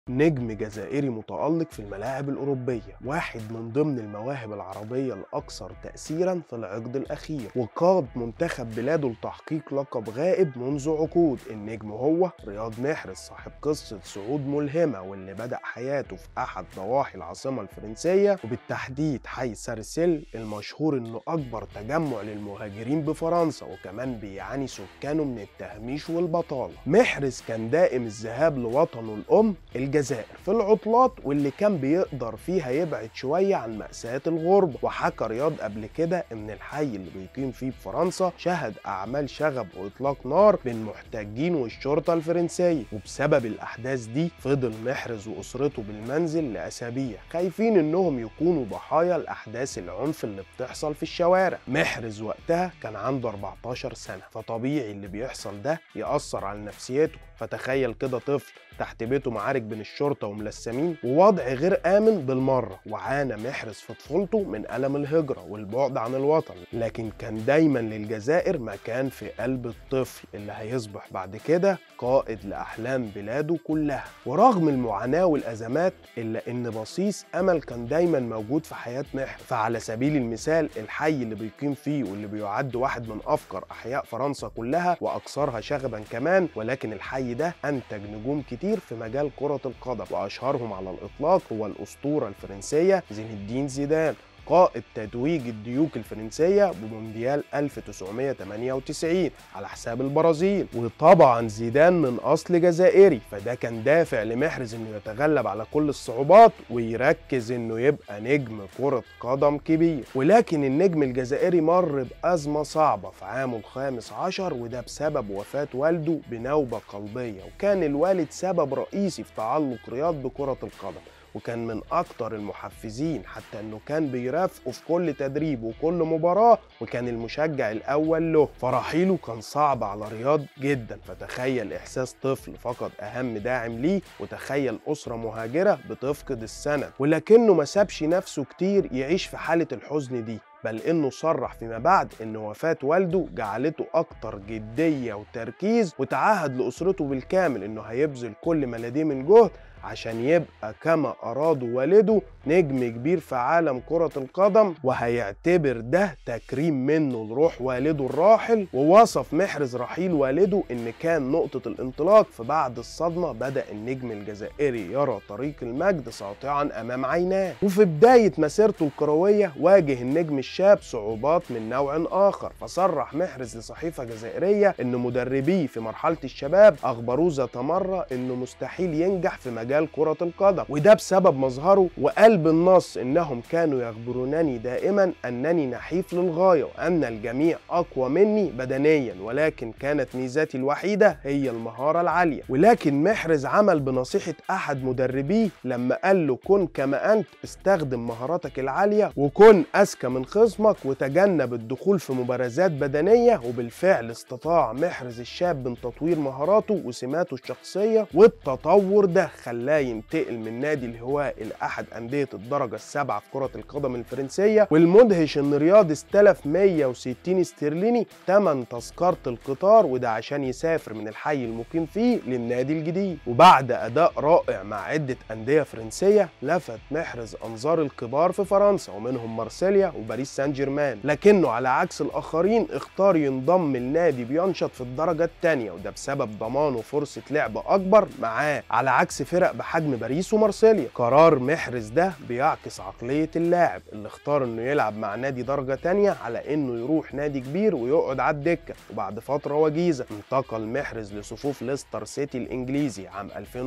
نجم جزائري متألق في الملاعب الأوروبية واحد من ضمن المواهب العربية الأكثر تأثيرا في العقد الأخير وقاد منتخب بلاده لتحقيق لقب غائب منذ عقود النجم هو رياض محرز صاحب قصة صعود ملهمة واللي بدأ حياته في أحد ضواحي العاصمة الفرنسية وبالتحديد حي سارسيل المشهور إنه أكبر تجمع للمهاجرين بفرنسا وكمان بيعاني سكانه من التهميش والبطالة محرز كان دائم الذهاب لوطنه الأم الجزائر في العطلات واللي كان بيقدر فيها يبعد شوية عن مأساة الغربة وحكى رياض قبل كده إن الحي اللي بيقيم فيه بفرنسا شهد أعمال شغب وإطلاق نار بين المحتجين والشرطة الفرنسية وبسبب الأحداث دي فضل محرز وأسرته بالمنزل لأسابيع خايفين إنهم يكونوا ضحايا لأحداث العنف اللي بتحصل في الشوارع محرز وقتها كان عنده 14 سنة فطبيعي اللي بيحصل ده يأثر على نفسيته فتخيل كده طفل تحت بيته معارك بين الشرطه وملثمين ووضع غير امن بالمره وعانى محرز في طفولته من الم الهجره والبعد عن الوطن لكن كان دايما للجزائر مكان في قلب الطفل اللي هيصبح بعد كده قائد لاحلام بلاده كلها ورغم المعاناه والازمات الا ان بصيص امل كان دايما موجود في حياه محرز فعلى سبيل المثال الحي اللي بيقيم فيه واللي بيعد واحد من افقر احياء فرنسا كلها واكثرها شغبا كمان ولكن الحي ده انتج نجوم كتير في مجال كرة القدم وأشهرهم على الإطلاق هو الأسطورة الفرنسية زين الدين زيدان قائد تتويج الديوك الفرنسية بمونديال 1998 على حساب البرازيل وطبعا زيدان من أصل جزائري فده كان دافع لمحرز إنه يتغلب على كل الصعوبات ويركز إنه يبقى نجم كرة قدم كبير ولكن النجم الجزائري مر بأزمة صعبة في عامه الخامس عشر وده بسبب وفاة والده بنوبة قلبية وكان الوالد سبب رئيسي في تعلق رياض بكرة القدم وكان من اكتر المحفزين حتى انه كان بيرافقه في كل تدريب وكل مباراه وكان المشجع الاول له فرحيله كان صعب على رياض جدا فتخيل احساس طفل فقد اهم داعم ليه وتخيل اسره مهاجره بتفقد السند ولكنه ما سابش نفسه كتير يعيش في حاله الحزن دي بل انه صرح فيما بعد ان وفاة والده جعلته اكتر جدية وتركيز وتعهد لاسرته بالكامل انه هيبذل كل ما لديه من جهد عشان يبقى كما أراد والده نجم كبير في عالم كرة القدم وهيعتبر ده تكريم منه لروح والده الراحل ووصف محرز رحيل والده إن كان نقطة الانطلاق فبعد الصدمة بدأ النجم الجزائري يرى طريق المجد ساطعا أمام عيناه وفي بداية مسيرته الكروية واجه النجم الشاب صعوبات من نوع آخر فصرح محرز لصحيفة جزائرية إن مدربيه في مرحلة الشباب أخبروه ذات مرة إنه مستحيل ينجح في مجال مجال كرة القدم وده بسبب مظهره وقلب النص انهم كانوا يخبرونني دائما انني نحيف للغاية وان الجميع اقوى مني بدنيا ولكن كانت ميزاتي الوحيدة هي المهارة العالية ولكن محرز عمل بنصيحة احد مدربيه لما قال له كن كما انت استخدم مهاراتك العالية وكن اذكى من خصمك وتجنب الدخول في مبارزات بدنية وبالفعل استطاع محرز الشاب من تطوير مهاراته وسماته الشخصية والتطور ده خلاه خلاه ينتقل من نادي الهواء لأحد أندية الدرجة السابعة في كرة القدم الفرنسية والمدهش إن رياض استلف 160 استرليني تمن تذكرة القطار وده عشان يسافر من الحي المقيم فيه للنادي الجديد وبعد أداء رائع مع عدة أندية فرنسية لفت محرز أنظار الكبار في فرنسا ومنهم مارسيليا وباريس سان جيرمان لكنه على عكس الآخرين اختار ينضم لنادي بينشط في الدرجة الثانية وده بسبب ضمانه فرصة لعب أكبر معاه على عكس فرق بحجم باريس ومارسيليا قرار محرز ده بيعكس عقلية اللاعب اللي اختار انه يلعب مع نادي درجة تانية على انه يروح نادي كبير ويقعد على الدكة وبعد فترة وجيزة انتقل محرز لصفوف ليستر سيتي الانجليزي عام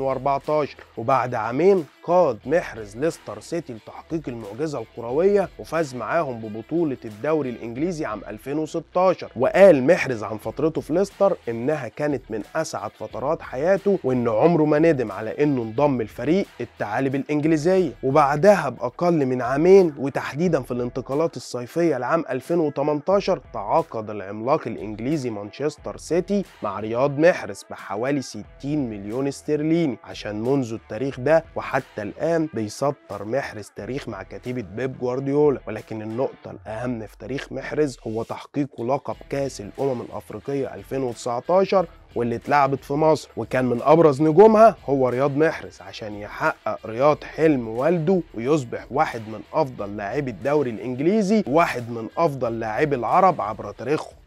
2014 وبعد عامين قاد محرز ليستر سيتي لتحقيق المعجزة الكروية وفاز معاهم ببطولة الدوري الانجليزي عام 2016 وقال محرز عن فترته في ليستر انها كانت من اسعد فترات حياته وان عمره ما ندم على انه انضم الفريق الثعالب الانجليزيه وبعدها باقل من عامين وتحديدا في الانتقالات الصيفيه لعام 2018 تعاقد العملاق الانجليزي مانشستر سيتي مع رياض محرز بحوالي 60 مليون استرليني عشان منذ التاريخ ده وحتى حتى الآن بيسطر محرز تاريخ مع كتيبة بيب جوارديولا ولكن النقطة الأهم في تاريخ محرز هو تحقيقه لقب كأس الأمم الأفريقية 2019 واللي اتلعبت في مصر وكان من ابرز نجومها هو رياض محرز عشان يحقق رياض حلم والده ويصبح واحد من افضل لاعبي الدوري الانجليزي وواحد من افضل لاعبي العرب عبر تاريخهم